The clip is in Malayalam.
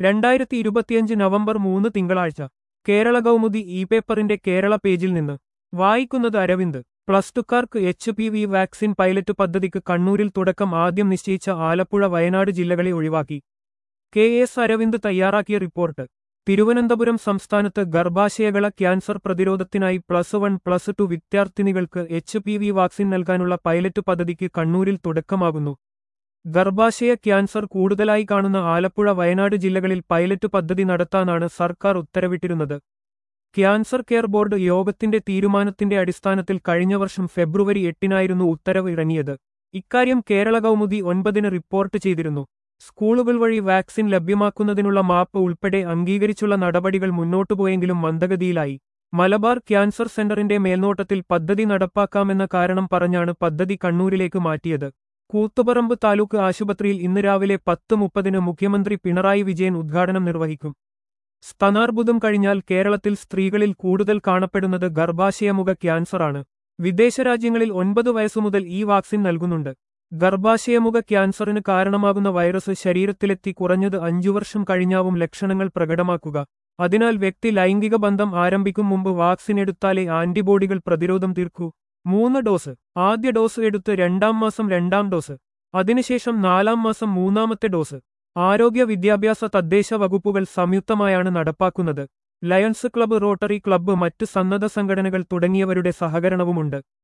രണ്ടായിരത്തി ഇരുപത്തിയഞ്ച് നവംബർ മൂന്ന് തിങ്കളാഴ്ച കേരള കൗമുദി ഇ പേപ്പറിന്റെ കേരള പേജിൽ നിന്ന് വായിക്കുന്നത് അരവിന്ദ് പ്ലസ് ടുക്കാർക്ക് H P V vaccine pilot പദ്ധതിക്ക് കണ്ണൂരിൽ തുടക്കം ആദ്യം നിശ്ചയിച്ച ആലപ്പുഴ വയനാട് ജില്ലകളെ ഒഴിവാക്കി കെ എസ് അരവിന്ദ് തയ്യാറാക്കിയ റിപ്പോർട്ട് തിരുവനന്തപുരം സംസ്ഥാനത്ത് ഗർഭാശയകള ക്യാൻസർ പ്രതിരോധത്തിനായി പ്ലസ് വൺ പ്ലസ് ടു വിദ്യാർത്ഥിനികൾക്ക് എച്ച് പി വി വാക്സിൻ നൽകാനുള്ള പൈലറ്റ് പദ്ധതിക്ക് കണ്ണൂരിൽ തുടക്കമാകുന്നു ഗർഭാശയ ക്യാൻസർ കൂടുതലായി കാണുന്ന ആലപ്പുഴ വയനാട് ജില്ലകളിൽ പൈലറ്റ് പദ്ധതി നടത്താനാണ് സർക്കാർ ഉത്തരവിട്ടിരുന്നത് ക്യാൻസർ കെയർ ബോർഡ് യോഗത്തിന്റെ തീരുമാനത്തിന്റെ അടിസ്ഥാനത്തിൽ കഴിഞ്ഞ വർഷം ഫെബ്രുവരി എട്ടിനായിരുന്നു ഉത്തരവ് ഇറങ്ങിയത് ഇക്കാര്യം കേരള കൗമുദി ഒൻപതിന് റിപ്പോർട്ട് ചെയ്തിരുന്നു സ്കൂളുകൾ വഴി വാക്സിൻ ലഭ്യമാക്കുന്നതിനുള്ള മാപ്പ് ഉൾപ്പെടെ അംഗീകരിച്ചുള്ള നടപടികൾ മുന്നോട്ടുപോയെങ്കിലും മന്ദഗതിയിലായി മലബാർ ക്യാൻസർ സെന്ററിന്റെ മേൽനോട്ടത്തിൽ പദ്ധതി നടപ്പാക്കാമെന്ന കാരണം പറഞ്ഞാണ് പദ്ധതി കണ്ണൂരിലേക്ക് മാറ്റിയത് കൂത്തുപറമ്പ് താലൂക്ക് ആശുപത്രിയിൽ ഇന്ന് രാവിലെ പത്ത് മുപ്പതിന് മുഖ്യമന്ത്രി പിണറായി വിജയൻ ഉദ്ഘാടനം നിർവഹിക്കും സ്തനാർബുദം കഴിഞ്ഞാൽ കേരളത്തിൽ സ്ത്രീകളിൽ കൂടുതൽ കാണപ്പെടുന്നത് ഗർഭാശയമുഖ ക്യാൻസറാണ് വിദേശ രാജ്യങ്ങളിൽ ഒൻപത് വയസ്സുമുതൽ ഈ വാക്സിൻ നൽകുന്നുണ്ട് ഗർഭാശയമുഖ ക്യാൻസറിന് കാരണമാകുന്ന വൈറസ് ശരീരത്തിലെത്തി കുറഞ്ഞത് അഞ്ചു വർഷം കഴിഞ്ഞാവും ലക്ഷണങ്ങൾ പ്രകടമാക്കുക അതിനാൽ വ്യക്തി ലൈംഗിക ബന്ധം ആരംഭിക്കും മുമ്പ് വാക്സിൻ എടുത്താലേ ആന്റിബോഡികൾ പ്രതിരോധം തീർക്കൂ മൂന്ന് ഡോസ് ആദ്യ ഡോസ് എടുത്ത് രണ്ടാം മാസം രണ്ടാം ഡോസ് അതിനുശേഷം നാലാം മാസം മൂന്നാമത്തെ ഡോസ് ആരോഗ്യ വിദ്യാഭ്യാസ തദ്ദേശ വകുപ്പുകൾ സംയുക്തമായാണ് നടപ്പാക്കുന്നത് ലയൺസ് ക്ലബ്ബ് റോട്ടറി ക്ലബ്ബ് മറ്റ് സന്നദ്ധ സംഘടനകൾ തുടങ്ങിയവരുടെ സഹകരണവുമുണ്ട്